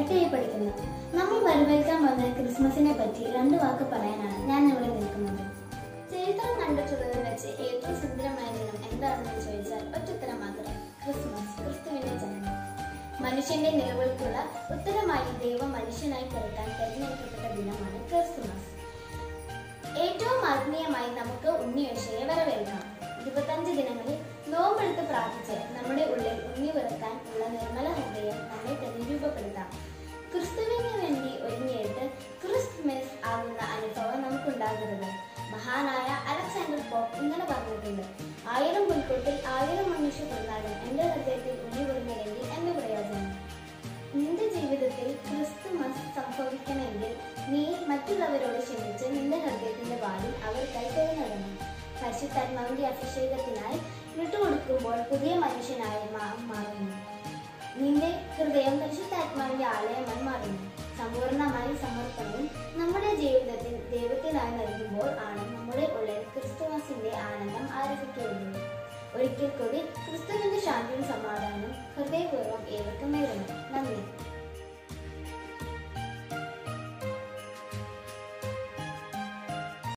എട്ടായി പഠിക്കുന്നു നമ്മെ വരവേൽക്കാൻ വന്ന ക്രിസ്മസിനെ പറ്റി രണ്ട് വാക്ക് പറയാനാണ് ഞാൻ ഇവിടെ നിൽക്കുന്നത് ചരിത്രം കണ്ടിട്ടുള്ളതിൽ വെച്ച് ഏറ്റവും സുന്ദരമായ ദിനം എന്താണെന്ന് ചോദിച്ചാൽ ഒറ്റുത്തരം മാത്രം ക്രിസ്മസ് ക്രിസ്തുവിന്റെ ജനനം മനുഷ്യന്റെ നിലവിൽക്കുള്ള ഉത്തരമായി ദൈവം മനുഷ്യനായി പിറക്കാൻ തെരഞ്ഞെടുക്കപ്പെട്ട ദിനമാണ് ക്രിസ്തുമസ് ഏറ്റവും ആത്മീയമായി നമുക്ക് ഉണ്ണിയോശയെ വരവേൽക്കാം ഇരുപത്തഞ്ച് ദിനങ്ങളിൽ നോമ്പെടുത്ത് പ്രാർത്ഥിച്ച് നമ്മുടെ ഉള്ളിൽ ഉണ്ണി പിറക്കാൻ ഉള്ള നിർമ്മല ഹൃദയം നമ്മെ തന്നെ രൂപപ്പെടുത്താം ക്രിസ്തുവിന് വേണ്ടി ഒരുങ്ങിയിട്ട് ക്രിസ്മസ് ആകുന്ന അനുഭവം നമുക്കുണ്ടാകരുത് മഹാനായ അലക്സാണ്ടർ പോപ്പ് ഇങ്ങനെ പറഞ്ഞിട്ടുണ്ട് ആയിരം മുൻകൂട്ടിൽ ആയിരം മനുഷ്യ പിറന്നാലും എന്റെ ഹൃദയത്തിൽ ഉണ്ണി പിറന്നില്ലെങ്കിൽ എന്റെ പ്രയോജനം നിന്റെ ജീവിതത്തിൽ ക്രിസ്തുമസ് സംഭവിക്കണമെങ്കിൽ നീ മറ്റുള്ളവരോട് ക്ഷമിച്ച് നിന്റെ ഹൃദയത്തിന്റെ വാതിൽ അവർക്കായി തുറന്നിടണം പരിശുദ്ധാത്മാവിന്റെ അഭിഷേകത്തിനായി വിട്ടുകൊടുക്കുമ്പോൾ പുതിയ മനുഷ്യനായി മാ- മാറുന്നു നിന്റെ ഹൃദയം പരിശുദ്ധാത്മാവിന്റെ ആലയമായി മാറുന്നു സമ്പൂർണമായി സമർപ്പണവും നമ്മുടെ ജീവിതത്തിൽ ദൈവത്തിനായി നൽകുമ്പോൾ ആണ് നമ്മുടെ ഉള്ളിൽ ക്രിസ്തുമസിന്റെ ആനന്ദം ആരംഭിക്കുന്നത് ഒരിക്കൽ കൂടി ക്രിസ്തുവിന്റെ ശാന്തിയും സമാധാനവും ഹൃദയപൂർവ്വം ഏവർക്കും നേരുന്നു നന്ദി